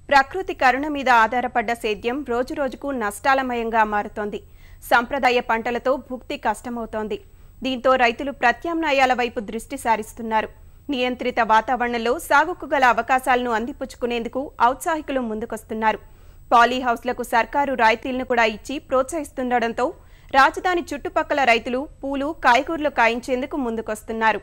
ప్రకృతి కరుణ మీద ఆధారపడ్డ సేద్యం రోజురోజుకు నష్టాలమయంగా మారుతోంది సంప్రదాయ పంటలతో భుక్తి కష్టమవుతోంది దీంతో రైతులు ప్రత్యామ్నాయాల వైపు దృష్టి సారిస్తున్నారు నియంత్రిత వాతావరణంలో సాగుకు గల అవకాశాలను అందిపుచ్చుకునేందుకు ఔత్సాహికులు ముందుకొస్తున్నారు పాలీ హౌస్లకు సర్కారు రాయితీలను కూడా ఇచ్చి ప్రోత్సహిస్తుండటంతో రాజధాని చుట్టుపక్కల రైతులు పూలు కాయగూరలు కాయించేందుకు ముందుకొస్తున్నారు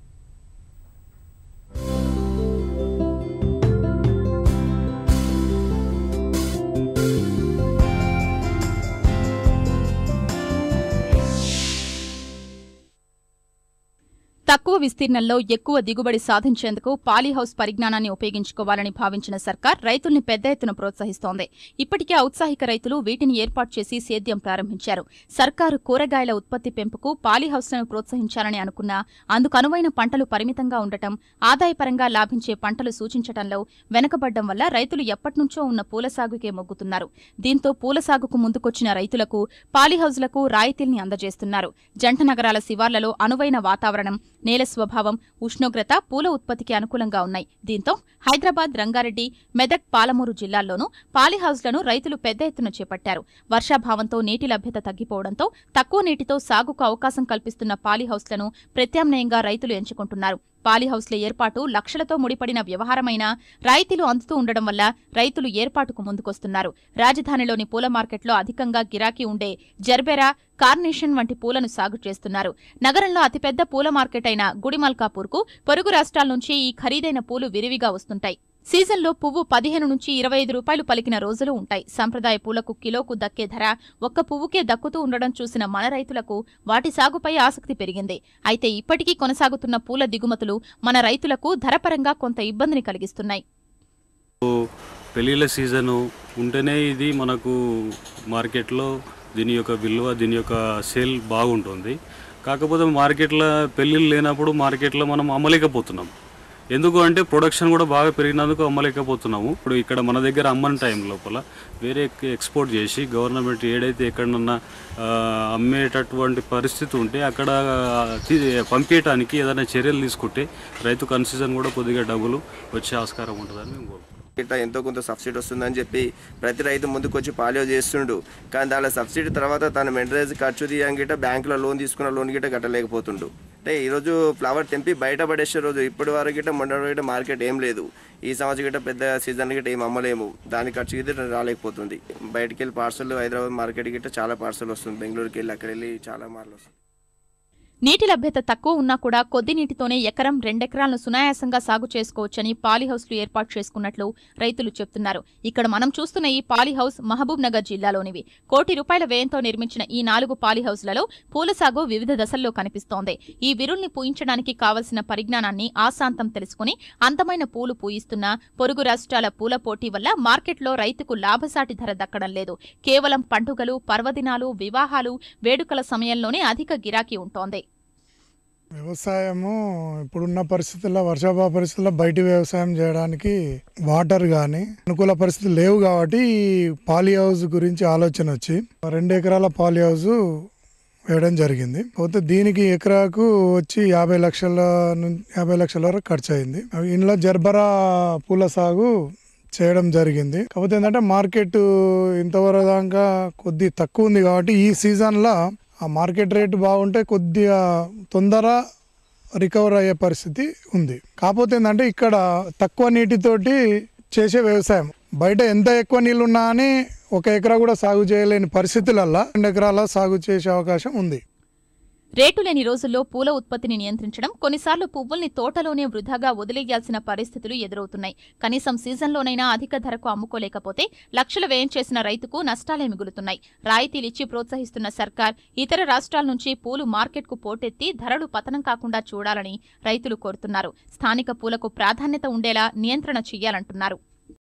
తక్కువ విస్తీర్ణంలో ఎక్కువ దిగుబడి సాధించేందుకు పాలీహౌస్ పరిజ్ఞానాన్ని ఉపయోగించుకోవాలని భావించిన సర్కార్ రైతుల్ని పెద్ద ఎత్తున ప్రోత్సహిస్తోంది ఇప్పటికే ఔత్సాహిక రైతులు వీటిని ఏర్పాటు చేసి సేద్యం ప్రారంభించారు సర్కారు కూరగాయల ఉత్పత్తి పెంపుకు పాలీహౌస్లను ప్రోత్సహించాలని అనుకున్నా అందుకు అనువైన పంటలు పరిమితంగా ఉండటం ఆదాయపరంగా లాభించే పంటలు సూచించటంలో వెనకబడ్డం వల్ల రైతులు ఎప్పటినుంచో ఉన్న పూల సాగుకే మొగ్గుతున్నారు దీంతో పూల సాగుకు ముందుకొచ్చిన రైతులకు పాలీహౌజ్లకు రాయితీల్ని అందజేస్తున్నారు జంట నగరాల శివార్లలో అనువైన వాతావరణం నేల స్వభావం ఉష్ణోగ్రత పూల ఉత్పత్తికి అనుకూలంగా ఉన్నాయి దీంతో హైదరాబాద్ రంగారెడ్డి మెదక్ పాలమూరు జిల్లాల్లోనూ పాలీహౌజ్లను రైతులు పెద్ద ఎత్తున చేపట్టారు వర్షాభావంతో నీటి లభ్యత తగ్గిపోవడంతో తక్కువ నీటితో సాగుకు అవకాశం కల్పిస్తున్న పాలీహౌస్లను ప్రత్యామ్నాయంగా రైతులు ఎంచుకుంటున్నారు పాలీహౌస్ల ఏర్పాటు లక్షలతో ముడిపడిన వ్యవహారమైన రాయితీలు అందుతూ ఉండడం వల్ల రైతులు ఏర్పాటుకు ముందుకొస్తున్నారు రాజధానిలోని పూల మార్కెట్లో అధికంగా గిరాకీ ఉండే జర్బెరా కార్నేషన్ వంటి పూలను సాగు చేస్తున్నారు నగరంలో అతిపెద్ద పూల మార్కెట్ అయిన గుడిమల్కాపూర్కు పొరుగు రాష్ట్రాల నుంచి ఈ ఖరీదైన పూలు విరివిగా వస్తుంటాయి సీజన్లో పువ్వు పదిహేను నుంచి ఇరవై ఐదు రూపాయలు పలికిన రోజులు ఉంటాయి సంప్రదాయ పూలకు కిలోకు దక్కే ధర ఒక్క పువ్వుకే దక్కుతూ ఉండడం చూసిన మన రైతులకు వాటి సాగుపై ఆసక్తి పెరిగింది అయితే ఇప్పటికీ కొనసాగుతున్న పూల దిగుమతులు మన రైతులకు ధరపరంగా కొంత ఇబ్బందిని కలిగిస్తున్నాయి పెళ్ళిళ్ళ సీజను ఉంటేనే ఇది మనకు మార్కెట్లో దీని యొక్క విలువ దీని యొక్క సేల్ బాగుంటుంది కాకపోతే మార్కెట్లో పెళ్ళిళ్ళు లేనప్పుడు మార్కెట్లో మనం అమ్మలేకపోతున్నాం ఎందుకు అంటే ప్రొడక్షన్ కూడా బాగా పెరిగినందుకు అమ్మలేకపోతున్నాము ఇప్పుడు ఇక్కడ మన దగ్గర అమ్మని టైం లోపల వేరే ఎక్స్పోర్ట్ చేసి గవర్నమెంట్ ఏడైతే ఎక్కడన్నా ఆ, అమ్మేటటువంటి పరిస్థితి ఉంటే అక్కడ తీ- పంపించడానికి ఏదైనా చర్యలు తీసుకుంటే రైతు కన్సీజన్ కూడా కొద్దిగా డబ్బులు వచ్చే ఆస్కారం ఉంటుందని మేము కోరుకుంటున్నాం ఇట్లా ఎంతో కొంత సబ్సిడీ వస్తుందని చెప్పి ప్రతి రైతు ముందుకు వచ్చి పాలియో చేస్తుండు కానీ దాని సబ్సిడీ తర్వాత తన మెంటరైజ్ ఖర్చు తీయం గిట్ట బ్యాంకులో లోన్ తీసుకున్న లోన్ గిట్ట కట్టలేకపోతుండు అంటే ఈరోజు ఫ్లవర్ తెంపి బయట పడేసే రోజు ఇప్పటి వరకు గిట్ట మొన్న గిట్ట మార్కెట్ ఏం లేదు ఈ సంవత్సరం గిట్ట పెద్ద సీజన్ గిట్ట ఏం అమ్మలేము దాని ఖర్చు గిట్ట రాలేకపోతుంది బయటికి వెళ్ళి పార్సల్ హైదరాబాద్ మార్కెట్ గిట్ట చాలా పార్సల్ వస్తుంది బెంగళూరుకి వెళ్ళి అక్కడ వెళ్ళి చాలా మార్లు వస్తుంది నీటి లభ్యత తక్కువ ఉన్నా కూడా కొద్ది నీటితోనే ఎకరం రెండెకరాలను సునాయాసంగా సాగు చేసుకోవచ్చని పాలీహౌస్లు ఏర్పాటు చేసుకున్నట్లు రైతులు చెప్తున్నారు ఇక్కడ మనం చూస్తున్న ఈ పాలీహౌస్ మహబూబ్ నగర్ జిల్లాలోనివి కోటి రూపాయల వ్యయంతో నిర్మించిన ఈ నాలుగు పాలీహౌస్లలో పూల సాగు వివిధ దశల్లో కనిపిస్తోంది ఈ విరుల్ని పూయించడానికి కావలసిన పరిజ్ఞానాన్ని ఆశాంతం తెలుసుకుని అందమైన పూలు పూయిస్తున్న పొరుగు రాష్ట్రాల పూల పోటీ వల్ల మార్కెట్లో రైతుకు లాభసాటి ధర దక్కడం లేదు కేవలం పండుగలు పర్వదినాలు వివాహాలు వేడుకల సమయంలోనే అధిక గిరాకీ ఉంటోంది వ్యవసాయము ఇప్పుడున్న పరిస్థితుల్లో వర్షాభావ పరిస్థితుల్లో బయటి వ్యవసాయం చేయడానికి వాటర్ కానీ అనుకూల పరిస్థితులు లేవు కాబట్టి ఈ పాలీ హౌస్ గురించి ఆలోచన వచ్చి రెండు ఎకరాల పాలీ హౌస్ వేయడం జరిగింది పోతే దీనికి ఎకరాకు వచ్చి యాభై లక్షల నుంచి యాభై లక్షల వరకు ఖర్చు అయింది అవి ఇంట్లో జర్బరా పూల సాగు చేయడం జరిగింది కాకపోతే ఏంటంటే మార్కెట్ ఇంతవరకు దాకా కొద్ది తక్కువ ఉంది కాబట్టి ఈ సీజన్లో ఆ మార్కెట్ రేట్ బాగుంటే కొద్దిగా తొందర రికవర్ అయ్యే పరిస్థితి ఉంది కాకపోతే ఏంటంటే ఇక్కడ తక్కువ నీటితోటి చేసే వ్యవసాయం బయట ఎంత ఎక్కువ నీళ్ళు ఉన్నా అని ఒక ఎకరా కూడా సాగు చేయలేని పరిస్థితులల్లా రెండు ఎకరాల సాగు చేసే అవకాశం ఉంది రేటు లేని రోజుల్లో పూల ఉత్పత్తిని నియంత్రించడం కొన్నిసార్లు పువ్వుల్ని తోటలోనే వృధాగా వదిలేయాల్సిన పరిస్థితులు ఎదురవుతున్నాయి కనీసం సీజన్లోనైనా అధిక ధరకు అమ్ముకోలేకపోతే లక్షలు వ్యయం చేసిన రైతుకు నష్టాలే మిగులుతున్నాయి రాయితీలిచ్చి ప్రోత్సహిస్తున్న సర్కార్ ఇతర రాష్ట్రాల నుంచి పూలు మార్కెట్కు పోటెత్తి ధరలు పతనం కాకుండా చూడాలని రైతులు కోరుతున్నారు స్థానిక పూలకు ప్రాధాన్యత ఉండేలా నియంత్రణ చెయ్యాలంటున్నారు